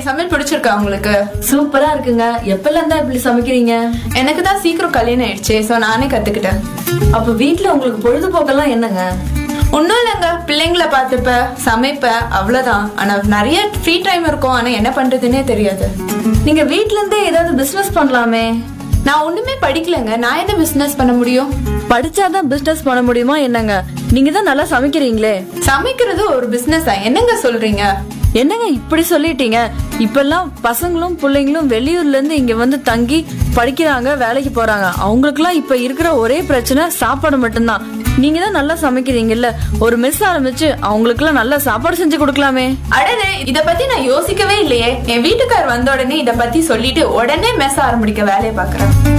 என் சமையல் பிடிச்சிருக்கா உங்களுக்கு சூப்பரா இருக்குங்க எப்பல இருந்தா இப்படி சமைக்கிறீங்க எனக்கு தான் சீக்கிரம் கல்யாணம் ஆயிடுச்சு ஸோ நானே கத்துக்கிட்டேன் அப்ப வீட்ல உங்களுக்கு பொழுதுபோக்கெல்லாம் என்னங்க ஒன்றும் இல்லைங்க பிள்ளைங்களை பார்த்துப்ப சமைப்ப அவ்வளோதான் ஆனால் நிறைய ஃப்ரீ டைம் இருக்கும் ஆனால் என்ன பண்ணுறதுனே தெரியாது நீங்க வீட்ல இருந்தே ஏதாவது பிசினஸ் பண்ணலாமே நான் ஒன்றுமே படிக்கலைங்க நான் என்ன பிஸ்னஸ் பண்ண முடியும் படிச்சாதான் பிசினஸ் பண்ண முடியுமா என்னங்க நீங்க தான் நல்லா சமைக்கிறீங்களே சமைக்கிறது ஒரு பிஸ்னஸா என்னங்க சொல்றீங்க என்னங்க இப்படி சொல்லிட்டீங்க இப்பெல்லாம் பசங்களும் பிள்ளைங்களும் வெளியூர்ல இருந்து இங்க வந்து தங்கி படிக்கிறாங்க வேலைக்கு போறாங்க அவங்களுக்குலாம் இப்ப இருக்கிற ஒரே பிரச்சனை சாப்பாடு மட்டும்தான் நீங்க தான் நல்லா சமைக்கிறீங்கல்ல ஒரு மெஸ் ஆரம்பிச்சு அவங்களுக்குலாம் நல்லா சாப்பாடு செஞ்சு கொடுக்கலாமே அடடே இத பத்தி நான் யோசிக்கவே இல்லையே என் வீட்டுக்கார் வந்த உடனே இத பத்தி சொல்லிட்டு உடனே மெஸ் ஆரம்பிக்க வேலையை பாக்குறேன்